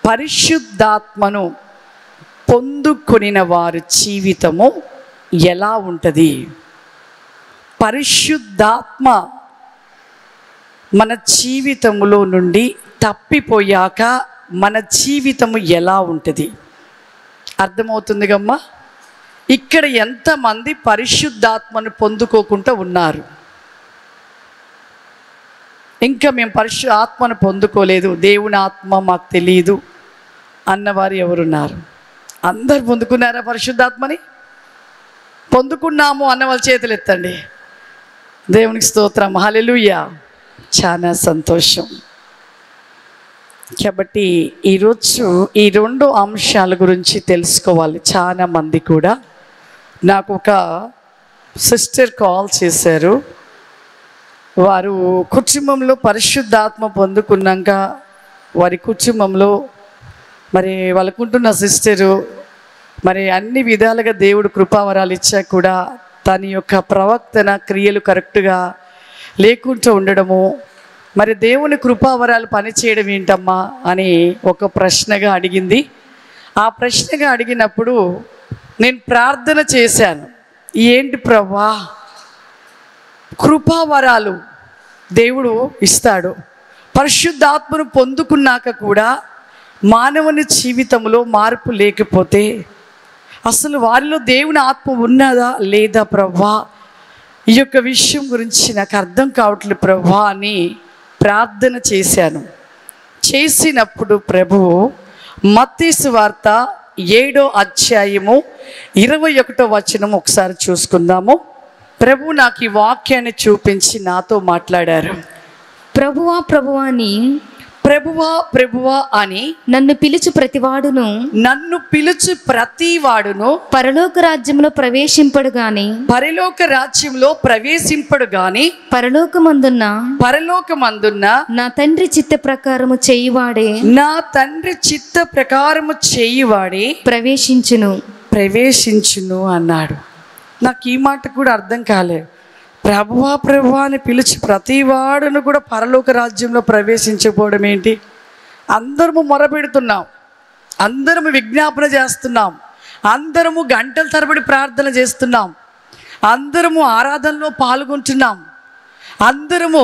పరిశుద్ధాత్మను పొందుకొనిన వారి జీవితము ఎలా ఉంటుంది పరిశుద్ధాత్మ మన జీవితములో నుండి తప్పిపోయాక మన జీవితము ఎలా ఉంటుంది అర్థమవుతుంది గమ్మా ఇక్కడ ఎంతమంది పరిశుద్ధాత్మను పొందుకోకుండా ఉన్నారు ఇంకా మేము పరిశు ఆత్మను పొందుకోలేదు దేవుని ఆత్మ మాకు తెలియదు అన్నవారు ఎవరున్నారు అందరు పొందుకున్నారా పరిశుద్ధాత్మని పొందుకున్నాము అన్న వాళ్ళ చేతులు ఎత్తండి దేవునికి స్తోత్రం హల్లెలూయా చాలా సంతోషం కాబట్టి ఈరోజు ఈ రెండు అంశాల గురించి తెలుసుకోవాలి చాలా మంది కూడా నాకు ఒక సిస్టర్ కాల్ చేశారు వారు కుటుంబంలో పరిశుద్ధాత్మ పొందుకున్నాక వారి కుటుంబంలో మరి వాళ్ళకుంటున్న సిస్టరు మరి అన్ని విధాలుగా దేవుడు కృపావరాలు ఇచ్చా కూడా తన యొక్క ప్రవర్తన క్రియలు కరెక్ట్గా లేకుండా ఉండడము మరి దేవుని కృపావరాలు పనిచేయడం ఏంటమ్మా అని ఒక ప్రశ్నగా అడిగింది ఆ ప్రశ్నగా అడిగినప్పుడు నేను ప్రార్థన చేశాను ఏంటి ప్రభా కృపావరాలు దేవుడు ఇస్తాడు పరిశుద్ధాత్మను పొందుకున్నాక కూడా మానవుని జీవితంలో మార్పు లేకపోతే అసలు వారిలో దేవుని ఆత్మ ఉన్నదా లేదా ప్రభా ఈ యొక్క విషయం గురించి నాకు అర్థం కావట్లేదు ప్రభా అని ప్రార్థన చేశాను చేసినప్పుడు ప్రభువు మత్తీసు వార్త ఏడో అధ్యాయము ఇరవై ఒకటో వచనం ఒకసారి చూసుకుందాము ప్రభు నాకు ఈ వాక్యాన్ని చూపించి నాతో మాట్లాడారు ప్రభువా ప్రభువా అని ప్రభువా ప్రభువా అని నన్ను పిలుచు ప్రతివాడును నన్ను పిలుచు ప్రతి వాడును పరలోక రాజ్యంలో ప్రవేశింపడు గాని పరలోక రాజ్యంలో ప్రవేశింపడు గాని పరలోకమందున్న పరలోకమందున్న నా తండ్రి చిత్త ప్రకారము చేయువాడే నా తండ్రి చిత్త ప్రకారము చేయువాడే ప్రవేశించును ప్రవేశించును అన్నాడు నాకు ఈ మాట కూడా అర్థం కాలేదు ప్రభువా ప్రభువా అని పిలిచి ప్రతి వాడును కూడా పరలోక రాజ్యంలో ప్రవేశించకపోవడం ఏంటి అందరము మొరపెడుతున్నాం అందరము విజ్ఞాపన చేస్తున్నాం అందరము గంటల తరబడి ప్రార్థన చేస్తున్నాం అందరము ఆరాధనలో పాల్గొంటున్నాం అందరము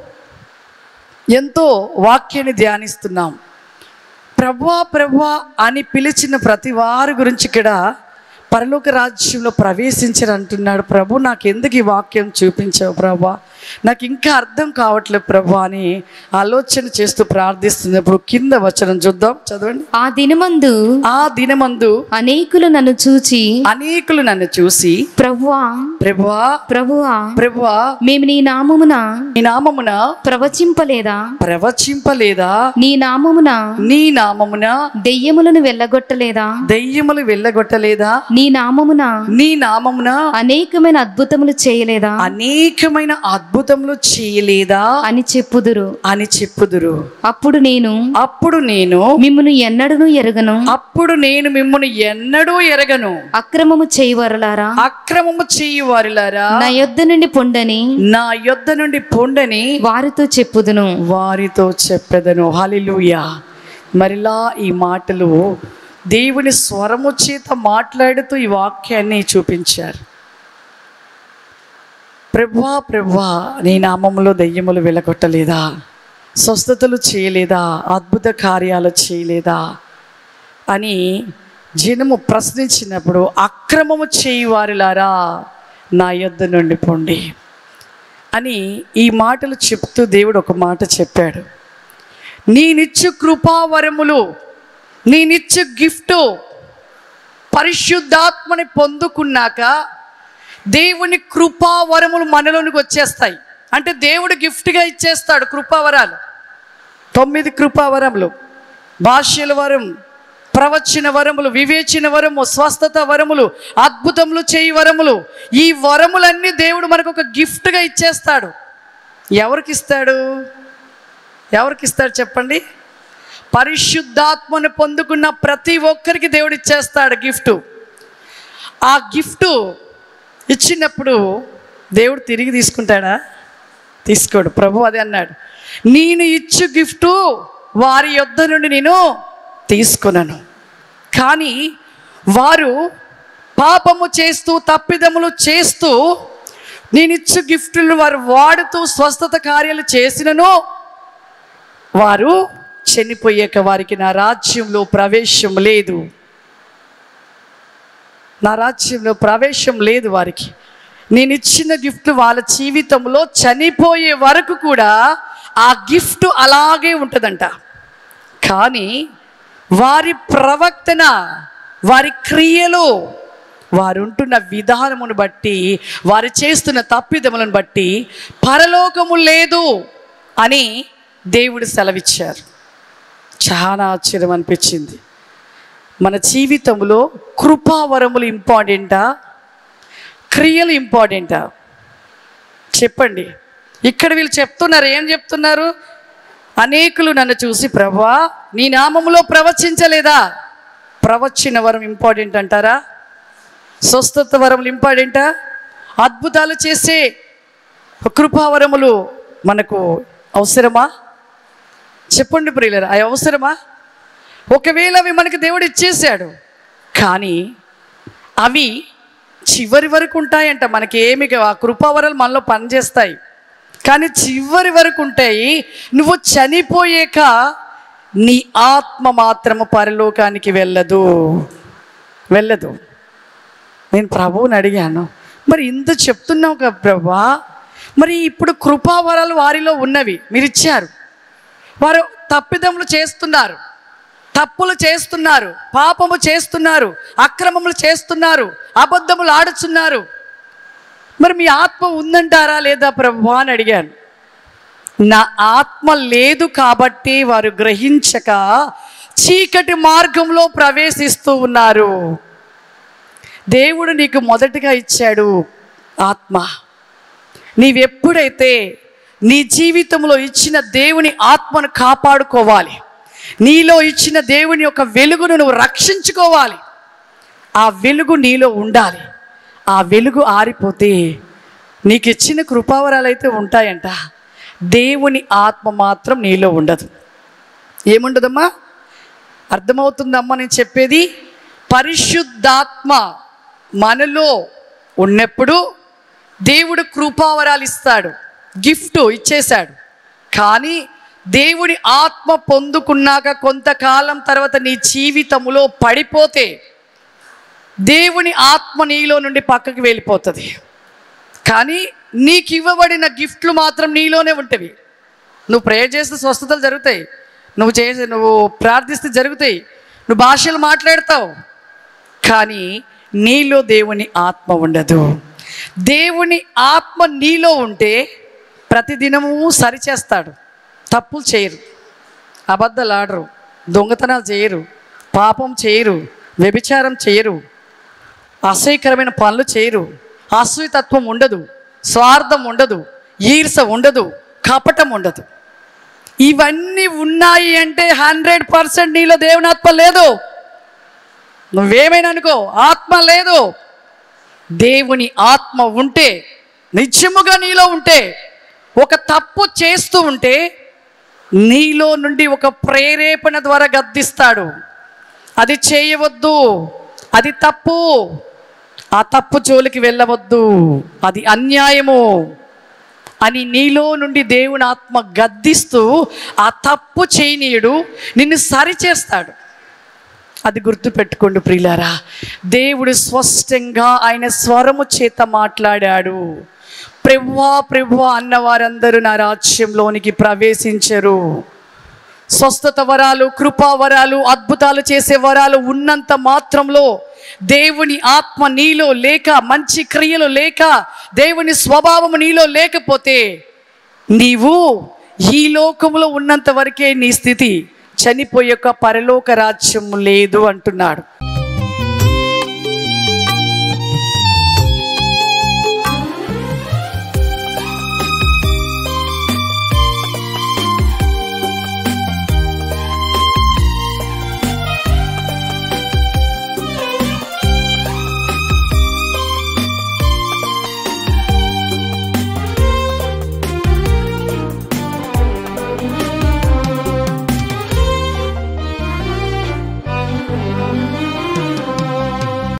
ఎంతో వాక్యాన్ని ధ్యానిస్తున్నాం ప్రభువా ప్రభువా అని పిలిచిన ప్రతి వారి గురించి ఇక్కడ పరలోక రాజ్యంలో ప్రవేశించరు అంటున్నాడు ప్రభు నాకు ఎందుకు ఈ వాక్యం చూపించావు ప్రభా నాకు ఇంకా అర్థం కావట్లేదు ప్రభు అని ఆలోచన చేస్తూ ప్రార్థిస్తున్నప్పుడు కింద వచనం చూద్దాం చదవండి ఆ దినమందు ఆ దినమందు అనేకులు నన్ను చూచి అనేకులు నన్ను చూసి ప్రభువా ప్రభువా ప్రభువా ప్రభువా మేము నీ నామమున నీ నామమున ప్రవచింపలేదా ప్రవచింపలేదా నీ నామమున నీ నామమున దెయ్యములను వెళ్ళగొట్టలేదా దెయ్యములు వెళ్ళగొట్టలేదా నీ నామమున నీ నామమున అనేకమైన అద్భుతములు చేయలేదా అనేకమైన అద్భుతములు చేయలేదా అని చెప్పుదురు అని చెప్పుదురు అప్పుడు నేను అప్పుడు నేను మిమ్మును ఎన్నడను ఎరగను అప్పుడు నేను మిమ్మల్ని ఎన్నడూ ఎరగను అక్రమము చేయవరలారా అక్రమము చేయు వారిలారా నా యొద్ద నుండి పొండని నా యొద్ద నుండి పొండని వారితో చెప్పుదును వారితో చెప్పెదను హలిలుయా మరిలా ఈ మాటలు దేవుని స్వరము చేత మాట్లాడుతూ ఈ వాక్యాన్ని చూపించారు ప్రభువా ప్రభువా నీ నామములో దెయ్యములు వెలగొట్టలేదా స్వస్థతలు చేయలేదా అద్భుత కార్యాలు చేయలేదా అని జనము ప్రశ్నించినప్పుడు అక్రమము చేయి వారిలారా నా యొద్ద నుండి పొండి అని ఈ మాటలు చెప్తూ దేవుడు ఒక మాట చెప్పాడు నేనిచ్చు కృపావరములు నేనిచ్చు గిఫ్ట్ పరిశుద్ధాత్మని పొందుకున్నాక దేవుని కృపావరములు మనలోనికి వచ్చేస్తాయి అంటే దేవుడు గిఫ్ట్గా ఇచ్చేస్తాడు కృపావరాలు తొమ్మిది కృపావరములు భాష్యల వరం ప్రవచన వరములు వివేచన వరము స్వస్థత వరములు అద్భుతములు చేయి వరములు ఈ వరములన్నీ దేవుడు మనకు ఒక గిఫ్ట్గా ఇచ్చేస్తాడు ఎవరికి ఇస్తాడు ఎవరికి ఇస్తాడు చెప్పండి పరిశుద్ధాత్మను పొందుకున్న ప్రతి ఒక్కరికి దేవుడు ఇచ్చేస్తాడు గిఫ్ట్ ఆ గిఫ్ట్ ఇచ్చినప్పుడు దేవుడు తిరిగి తీసుకుంటాడా తీసుకోడు ప్రభు అదే అన్నాడు నేను ఇచ్చు గిఫ్ట్ వారి యొద్ద నుండి నేను తీసుకున్నాను కానీ వారు పాపము చేస్తూ తప్పిదములు చేస్తూ నేనిచ్చు గిఫ్టులు వారు వాడుతూ స్వస్థత కార్యాలు చేసినను వారు చనిపోయాక వారికి నా రాజ్యంలో ప్రవేశం లేదు నా రాజ్యంలో ప్రవేశం లేదు వారికి నేను ఇచ్చిన గిఫ్ట్ వాళ్ళ జీవితంలో చనిపోయే వరకు కూడా ఆ గిఫ్ట్ అలాగే ఉంటుందంట కానీ వారి ప్రవర్తన వారి క్రియలు వారు ఉంటున్న విధానమును బట్టి వారు చేస్తున్న తప్పిదములను బట్టి పరలోకము లేదు అని దేవుడు సెలవిచ్చారు చాలా ఆశ్చర్యం అనిపించింది మన జీవితంలో కృపావరములు ఇంపార్టెంటా క్రియలు ఇంపార్టెంటా చెప్పండి ఇక్కడ వీళ్ళు చెప్తున్నారు ఏం చెప్తున్నారు అనేకులు నన్ను చూసి ప్రభా నీ నామములో ప్రవచించలేదా ప్రవచన వరం ఇంపార్టెంట్ అంటారా స్వస్థత వరములు ఇంపార్టెంటా అద్భుతాలు చేసే కృపావరములు మనకు అవసరమా చెప్పండి ప్రియులరా అవి అవసరమా ఒకవేళ అవి మనకి దేవుడు ఇచ్చేసాడు కానీ అవి చివరి వరకు ఉంటాయంట మనకి ఏమి కా- ఆ కృపావరాలు మనలో పనిచేస్తాయి కానీ చివరి వరకు ఉంటాయి నువ్వు చనిపోయాక నీ ఆత్మ మాత్రము పరలోకానికి వెళ్ళదు వెళ్ళదు నేను ప్రభువుని అడిగాను మరి ఇంత చెప్తున్నావు కదా ప్రభా మరి ఇప్పుడు కృపావరాలు వారిలో ఉన్నవి మీరు ఇచ్చారు వారు తప్పిదములు చేస్తున్నారు తప్పులు చేస్తున్నారు పాపము చేస్తున్నారు అక్రమములు చేస్తున్నారు అబద్ధములు ఆడుచున్నారు మరి మీ ఆత్మ ఉందంటారా లేదా ప్రభు అని అడిగాను నా ఆత్మ లేదు కాబట్టి వారు గ్రహించక చీకటి మార్గంలో ప్రవేశిస్తూ ఉన్నారు దేవుడు నీకు మొదటగా ఇచ్చాడు ఆత్మ నీవెప్పుడైతే నీ జీవితంలో ఇచ్చిన దేవుని ఆత్మను కాపాడుకోవాలి నీలో ఇచ్చిన దేవుని యొక్క వెలుగును నువ్వు రక్షించుకోవాలి ఆ వెలుగు నీలో ఉండాలి ఆ వెలుగు ఆరిపోతే నీకు ఇచ్చిన కృపావరాలు అయితే ఉంటాయంట దేవుని ఆత్మ మాత్రం నీలో ఉండదు ఏముండదమ్మా అర్థమవుతుందమ్మా నేను చెప్పేది పరిశుద్ధాత్మ మనలో ఉన్నప్పుడు దేవుడు కృపావరాలు ఇస్తాడు గిఫ్ట్ ఇచ్చేశాడు కానీ దేవుడి ఆత్మ పొందుకున్నాక కొంతకాలం తర్వాత నీ జీవితములో పడిపోతే దేవుని ఆత్మ నీలో నుండి పక్కకి వెళ్ళిపోతుంది కానీ నీకు ఇవ్వబడిన గిఫ్ట్లు మాత్రం నీలోనే ఉంటవి నువ్వు ప్రేయర్ చేస్తే స్వస్థతలు జరుగుతాయి నువ్వు చేసే నువ్వు ప్రార్థిస్తే జరుగుతాయి నువ్వు భాషలు మాట్లాడతావు కానీ నీలో దేవుని ఆత్మ ఉండదు దేవుని ఆత్మ నీలో ఉంటే ప్రతిదినము సరిచేస్తాడు తప్పులు చేయరు అబద్ధాలు ఆడరు దొంగతనాలు చేయరు పాపం చేయరు వ్యభిచారం చేయరు అసహ్యకరమైన పనులు చేయరు అసూయతత్వం ఉండదు స్వార్థం ఉండదు ఈర్ష ఉండదు కపటం ఉండదు ఇవన్నీ ఉన్నాయి అంటే హండ్రెడ్ పర్సెంట్ నీలో దేవుని ఆత్మ లేదు నువ్వేమైనా అనుకో ఆత్మ లేదు దేవుని ఆత్మ ఉంటే నిత్యముగా నీలో ఉంటే ఒక తప్పు చేస్తూ ఉంటే నీలో నుండి ఒక ప్రేరేపణ ద్వారా గద్దిస్తాడు అది చేయవద్దు అది తప్పు ఆ తప్పు జోలికి వెళ్ళవద్దు అది అన్యాయము అని నీలో నుండి దేవుని ఆత్మ గద్దిస్తూ ఆ తప్పు చేయనీయుడు నిన్ను సరిచేస్తాడు అది గుర్తుపెట్టుకోండి ప్రియులారా దేవుడు స్పష్టంగా ఆయన స్వరము చేత మాట్లాడాడు ప్రభువా ప్రభువా అన్న వారందరూ నా రాజ్యంలోనికి ప్రవేశించరు స్వస్థత వరాలు కృపా వరాలు అద్భుతాలు చేసే వరాలు ఉన్నంత మాత్రంలో దేవుని ఆత్మ నీలో లేక మంచి క్రియలు లేక దేవుని స్వభావము నీలో లేకపోతే నీవు ఈ లోకములో ఉన్నంత వరకే నీ స్థితి చనిపోయే పరలోక రాజ్యం లేదు అంటున్నాడు